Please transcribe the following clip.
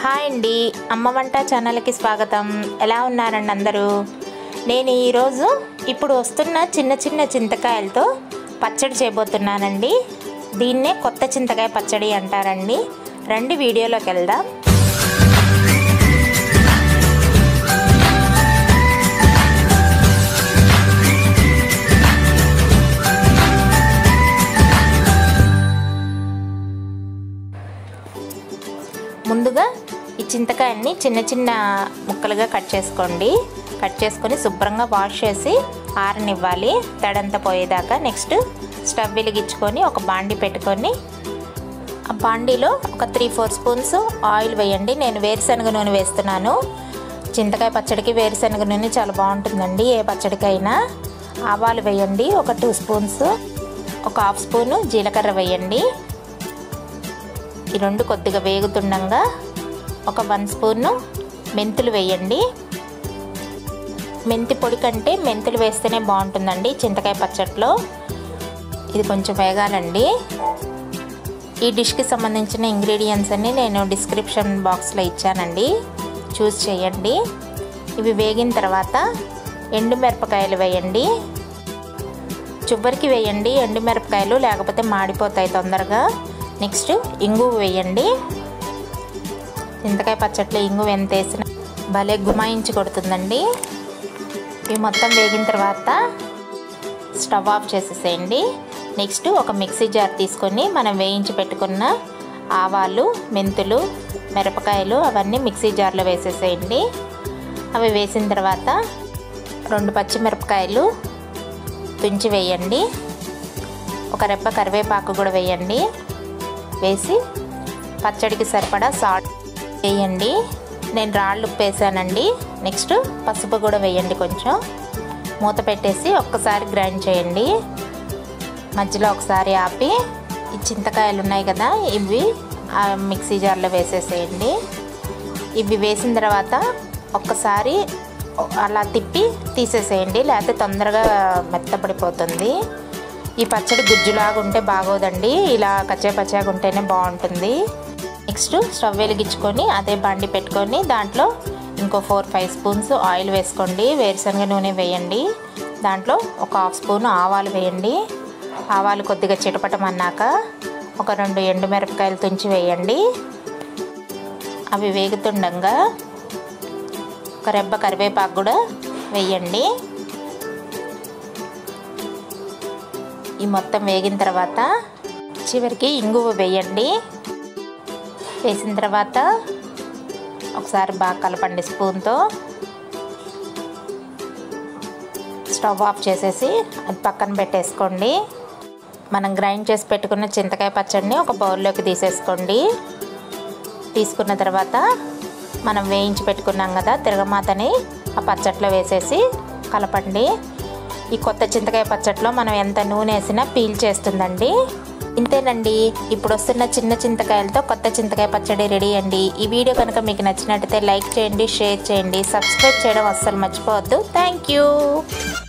hi అండి అమ్మ వంట ఛానల్కి స్వాగతం ఎలా ఉన్నారండి అందరూ నేను ఈరోజు ఇప్పుడు వస్తున్న చిన్న చిన్న చింతకాయలతో పచ్చడి చేయబోతున్నానండి దీన్నే కొత్త చింతకాయ పచ్చడి అంటారండి రండి వీడియోలోకి వెళ్దాం ముందుగా ఈ చింతకాయన్ని చిన్న చిన్న ముక్కలుగా కట్ చేసుకోండి కట్ చేసుకొని శుభ్రంగా వాష్ చేసి ఆరనివ్వాలి తడంతా పోయేదాకా నెక్స్ట్ స్టవ్ వెలిగించుకొని ఒక బాండి పెట్టుకొని ఆ బాండీలో ఒక త్రీ ఫోర్ స్పూన్స్ ఆయిల్ వేయండి నేను వేరుశనగ నూనె వేస్తున్నాను చింతకాయ పచ్చడికి వేరుశనగ నూనె చాలా బాగుంటుందండి ఏ పచ్చడికైనా ఆవాలు వేయండి ఒక టూ స్పూన్స్ ఒక హాఫ్ స్పూను జీలకర్ర వేయండి ఈ రెండు కొద్దిగా వేగుతుండగా ఒక వన్ స్పూను మెంతులు వేయండి మెంతి పొడి కంటే మెంతులు వేస్తేనే బాగుంటుందండి చింతకాయ పచ్చట్లో ఇది కొంచెం వేగాలండి ఈ డిష్కి సంబంధించిన ఇంగ్రీడియంట్స్ అన్ని నేను డిస్క్రిప్షన్ బాక్స్లో ఇచ్చానండి చూస్ చేయండి ఇవి వేగిన తర్వాత ఎండుమిరపకాయలు వేయండి చివరికి వేయండి ఎండుమిరపకాయలు లేకపోతే మాడిపోతాయి తొందరగా నెక్స్ట్ ఇంగు వేయండి చింతకాయ పచ్చట్లో ఇంగు ఎంత వేసిన భలే గుమాయించి కొడుతుందండి ఇవి మొత్తం వేగిన తర్వాత స్టవ్ ఆఫ్ చేసేసేయండి నెక్స్ట్ ఒక మిక్సీ జార్ తీసుకొని మనం వేయించి పెట్టుకున్న ఆవాలు మెంతులు మిరపకాయలు అవన్నీ మిక్సీ జార్లో వేసేసేయండి అవి వేసిన తర్వాత రెండు పచ్చిమిరపకాయలు తుంచి వేయండి ఒక రెప్ప కరివేపాకు కూడా వేయండి వేసి పచ్చడికి సరిపడా సాల్ట్ వేయండి నేను రాళ్ళు ఉప్పు వేసానండి నెక్స్ట్ పసుపు కూడా వేయండి కొంచెం మూత పెట్టేసి ఒక్కసారి గ్రైండ్ చేయండి మధ్యలో ఒకసారి ఆపి ఈ చింతకాయలు ఉన్నాయి కదా ఇవి ఆ మిక్సీ జార్లో వేసేసేయండి ఇవి వేసిన తర్వాత ఒక్కసారి అలా తిప్పి తీసేసేయండి లేకపోతే తొందరగా మెత్తపడిపోతుంది ఈ పచ్చడి గుజ్జులాగా ఉంటే బాగోదండి ఇలా కచ్చా పచ్చాగా ఉంటేనే బాగుంటుంది నెక్స్ట్ స్టవ్ వెలిగించుకొని అదే బండి పెట్టుకొని దాంట్లో ఇంకో ఫోర్ ఫైవ్ స్పూన్స్ ఆయిల్ వేసుకోండి వేరుశనగ నూనె వేయండి దాంట్లో ఒక హాఫ్ స్పూన్ ఆవాలు వేయండి ఆవాలు కొద్దిగా చిటపటమన్నాక ఒక రెండు ఎండుమిరపకాయలు తుంచి వేయండి అవి వేగుతుండగా ఒక రెబ్బ కరివేపాకు కూడా వేయండి ఈ మొత్తం వేగిన తర్వాత చివరికి ఇంగువ వేయండి వేసిన తర్వాత ఒకసారి బాగా కలపండి స్పూన్తో స్టవ్ ఆఫ్ చేసేసి అది పక్కన పెట్టేసుకోండి మనం గ్రైండ్ చేసి పెట్టుకున్న చింతకాయ పచ్చడిని ఒక బౌల్లోకి తీసేసుకోండి తీసుకున్న తర్వాత మనం వేయించి పెట్టుకున్నాం కదా తిరగమాతని ఆ పచ్చట్లో వేసేసి కలపండి ఈ కొత్త చింతకాయ పచ్చట్లో మనం ఎంత నూనె వేసినా పీల్ చేస్తుందండి ఇంతేనండి ఇప్పుడు వస్తున్న చిన్న చింతకాయలతో కొత్త చింతకాయ పచ్చడి రెడీ అండి ఈ వీడియో కనుక మీకు నచ్చినట్టయితే లైక్ చేయండి షేర్ చేయండి సబ్స్క్రైబ్ చేయడం అస్సలు మర్చిపోవద్దు థ్యాంక్ యూ